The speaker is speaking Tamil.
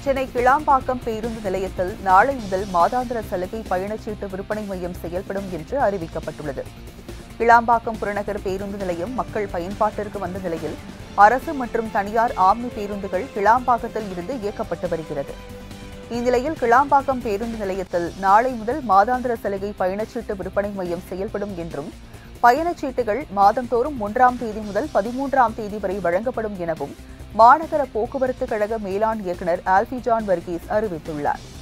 சென்னை கிளாம்பாக்கம் பேருந்து நிலையத்தில் நாளை முதல் மாதாந்திர சலுகை பயணச்சீட்டு விற்பனை மையம் செயல்படும் என்று அறிவிக்கப்பட்டுள்ளது கிளாம்பாக்கம் புறநகர் பேருந்து நிலையம் மக்கள் பயன்பாட்டிற்கு வந்த நிலையில் அரசு மற்றும் தனியார் ஆம்னி பேருந்துகள் கிளாம்பாக்கத்தில் இருந்து இயக்கப்பட்டு வருகிறது இந்நிலையில் கிளாம்பாக்கம் பேருந்து நிலையத்தில் நாளை முதல் மாதாந்திர சலுகை பயணச்சீட்டு விற்பனை மையம் செயல்படும் என்றும் பயணச்சீட்டுகள் மாதந்தோறும் ஒன்றாம் தேதி முதல் பதிமூன்றாம் தேதி வரை வழங்கப்படும் எனவும் மாநகர போக்குவரத்து கழக மேலாண் இயக்குநர் ஆல்பி ஜான் வர்கீஸ் அறிவித்துள்ளார்